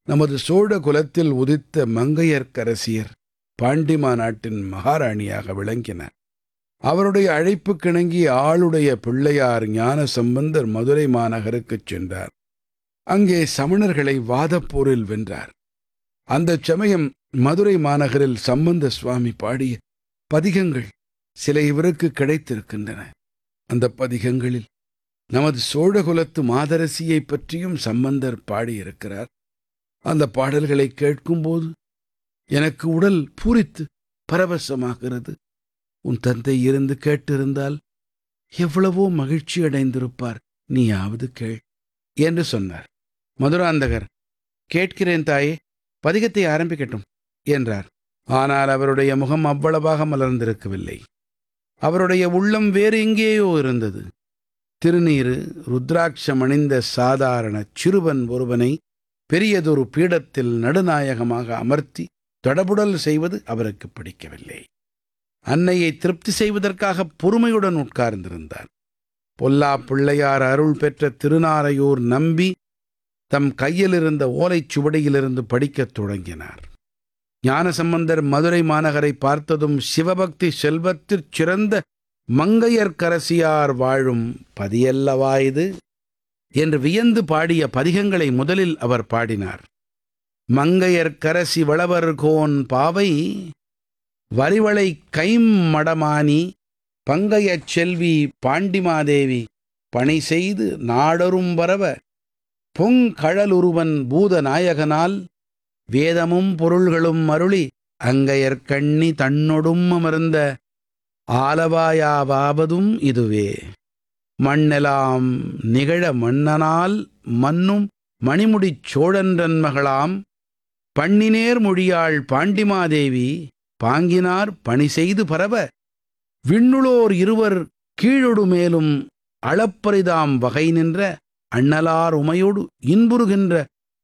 நமது சோழ குலத்தில் உதித்த மங்கையர்க்கரசியர் பாண்டிமா நாட்டின் மகாராணியாக விளங்கினார் அவருடைய அழைப்புக்கிணங்கி ஆளுடைய பிள்ளையார் ஞான சம்பந்தர் மதுரை மாநகருக்குச் சென்றார் அங்கே சமணர்களை வாதப்போரில் வென்றார் அந்தச் சமயம் மதுரை மாநகரில் சம்பந்த சுவாமி பாடிய பதிகங்கள் சில இவருக்கு கிடைத்திருக்கின்றன அந்த பதிகங்களில் நமது சோழகுலத்து மாதரசியைப் பற்றியும் சம்பந்தர் பாடியிருக்கிறார் அந்த பாடல்களை கேட்கும்போது எனக்கு உடல் பூரித்து பரவசமாகிறது உன் தந்தை இருந்து கேட்டிருந்தால் எவ்வளவோ மகிழ்ச்சி அடைந்திருப்பார் நீயாவது கேள் என்று சொன்னார் மதுராந்தகர் கேட்கிறேன் தாயே பதிகத்தை ஆரம்பிக்கட்டும் என்றார் ஆனால் அவருடைய முகம் அவ்வளவாக மலர்ந்திருக்கவில்லை அவருடைய உள்ளம் வேறு எங்கேயோ இருந்தது திருநீறு ருத்ராட்சம் அணிந்த சாதாரண சிறுவன் ஒருவனை பெரியதொரு பீடத்தில் நடுநாயகமாக அமர்த்தி தடபுடல் செய்வது அவருக்கு பிடிக்கவில்லை அன்னையை திருப்தி செய்வதற்காக பொறுமையுடன் உட்கார்ந்திருந்தார் பொல்லா பிள்ளையார் அருள் பெற்ற திருநாரையூர் நம்பி தம் கையில் இருந்த ஓலைச் சுவடியிலிருந்து படிக்கத் தொடங்கினார் ஞானசம்பந்தர் மதுரை மாநகரை பார்த்ததும் சிவபக்தி செல்வத்திற் சிறந்த மங்கையர்க்கரசியார் வாழும் பதியல்லவா இது என்று வியந்து பாடிய பதிகங்களை முதலில் அவர் பாடினார் மங்கையர்க்கரசி வளவர்கோன் பாவை வரிவளை கைம் மடமானி பங்கையச் செல்வி பாண்டிமாதேவி பணி செய்து நாடரும் பரவ பொங்கழலுருவன் பூத நாயகனால் வேதமும் பொருள்களும் அருளி அங்கையர்கண்ணி தன்னொடும் அமர்ந்த ஆலவாயாவாவதும் இதுவே மண்ணெலாம் நிகழ மன்னனால் மன்னும் மணிமுடிச் சோழன்றன் மகளாம் பண்ணினேர் மொழியாள் பாண்டிமாதேவி பாங்கினார் பணி செய்து பரவ விண்ணுளோர் இருவர் கீழொடு மேலும் அளப்பரிதாம் வகை நின்ற அண்ணலார் உமையொடு இன்புறுகின்ற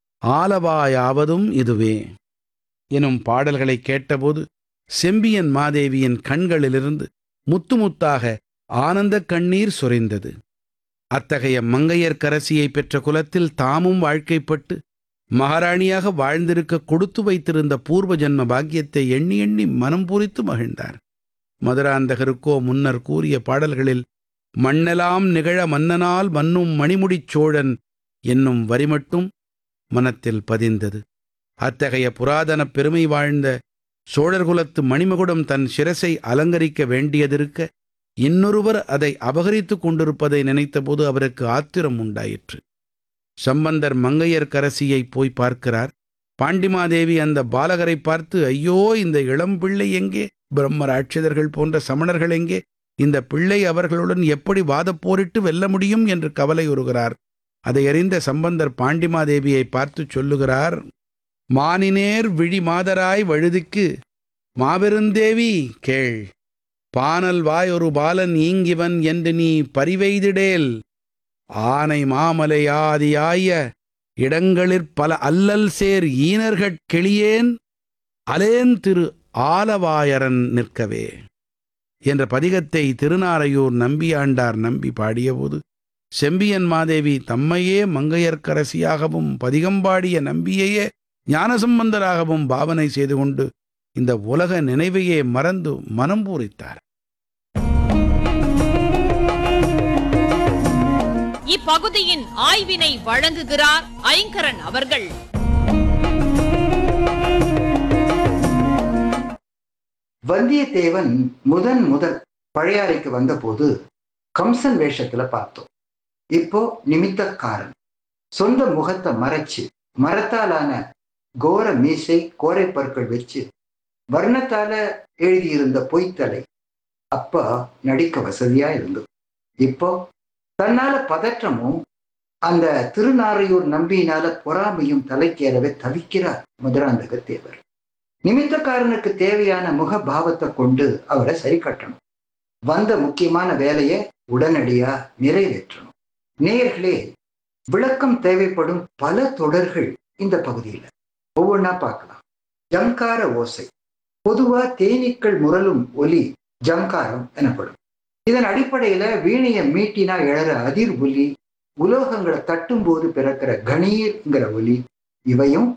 ஆலவாயாவதும் இதுவே எனும் பாடல்களை கேட்டபோது செம்பியன் மாதேவியின் கண்களிலிருந்து முத்து முத்தாக ஆனந்தக் கண்ணீர் சொரிந்தது அத்தகைய மங்கையர்க்கரசியை பெற்ற குலத்தில் தாமும் வாழ்க்கைப்பட்டு மகாராணியாக வாழ்ந்திருக்க கொடுத்து வைத்திருந்த பூர்வ ஜன்ம பாக்கியத்தை எண்ணி எண்ணி மனம் பூரித்து மகிழ்ந்தார் மதுராந்தகருக்கோ முன்னர் கூறிய பாடல்களில் மண்ணெலாம் நிகழ மன்னனால் மன்னும் மணிமுடிச் சோழன் என்னும் வரி மட்டும் மனத்தில் பதிந்தது அத்தகைய புராதன பெருமை வாழ்ந்த சோழர்குலத்து மணிமகுடம் தன் சிரசை அலங்கரிக்க வேண்டியதிருக்க இன்னொருவர் அதை அபகரித்துக் கொண்டிருப்பதை நினைத்தபோது அவருக்கு ஆத்திரம் உண்டாயிற்று சம்பந்தர் மங்கையர்க்கரசியை போய் பார்க்கிறார் பாண்டிமாதேவி அந்த பாலகரை பார்த்து ஐயோ இந்த இளம் பிள்ளை எங்கே பிரம்ம ராட்சதர்கள் போன்ற சமணர்கள் எங்கே இந்த பிள்ளை அவர்களுடன் எப்படி வாதப் போரிட்டு வெல்ல முடியும் என்று கவலையுறுகிறார் அதை அறிந்த சம்பந்தர் பாண்டிமாதேவியை பார்த்து சொல்லுகிறார் மானினேர் விழி மாதராய் வழுதிக்கு மாபெருந்தேவி கேள் பானல் வாய் ஒரு பாலன் ஈங்கிவன் என்று நீ பரிவெய்திடேல் ஆனை மாமலையாதியாய இடங்களிற் பல அல்லல் சேர் ஈனர்கட் கிளியேன் அலேன் திரு ஆலவாயரன் நிற்கவே என்ற பதிகத்தை திருநாரையூர் நம்பியாண்டார் நம்பி பாடியபோது செம்பியன் மாதேவி தம்மையே மங்கையர்க்கரசியாகவும் பதிகம்பாடிய நம்பியையே ஞானசம்பந்தராகவும் பாவனை செய்து கொண்டு இந்த உலக நினைவையே மறந்து மனம் பூரித்தார் இப்பகுதியின் ஆய்வினை வழங்குகிறார் ஐங்கரன் அவர்கள் வந்தியத்தேவன் முதன் முதல் பழையாறைக்கு வந்தபோது கம்சன் வேஷத்துல பார்த்தோம் இப்போ நிமித்தக்காரன் சொந்த முகத்தை மறைச்சு மரத்தாலான கோர மீசை கோரை பற்கள் வச்சு வர்ணத்தால எழுதியிருந்த பொய்த்தலை அப்ப நடிக்க வசதியா இருந்தது இப்போ தன்னால பதற்றமும் அந்த திருநாரையூர் நம்பியினால பொறாமையும் தலைக்கேறவே தவிக்கிறார் மதுராந்தக தேவர் நிமித்தக்காரனுக்கு தேவையான முக பாவத்தை கொண்டு அவரை சரி கட்டணும் வந்த முக்கியமான வேலையை உடனடியா நிறைவேற்றணும் நேயர்களே விளக்கம் தேவைப்படும் பல தொடர்கள் இந்த பகுதியில் ஒவ்வொன்றா பார்க்கலாம் ஜங்கார ஓசை பொதுவா தேனீக்கள் முரலும் ஒலி ஜங்காரம் எனப்படும் இதன் அடிப்படையில வீணையை மீட்டினா எழற அதிர் ஒலி உலோகங்களை தட்டும் போது பிறக்கிற கணீர்ங்கிற ஒலி இவையும்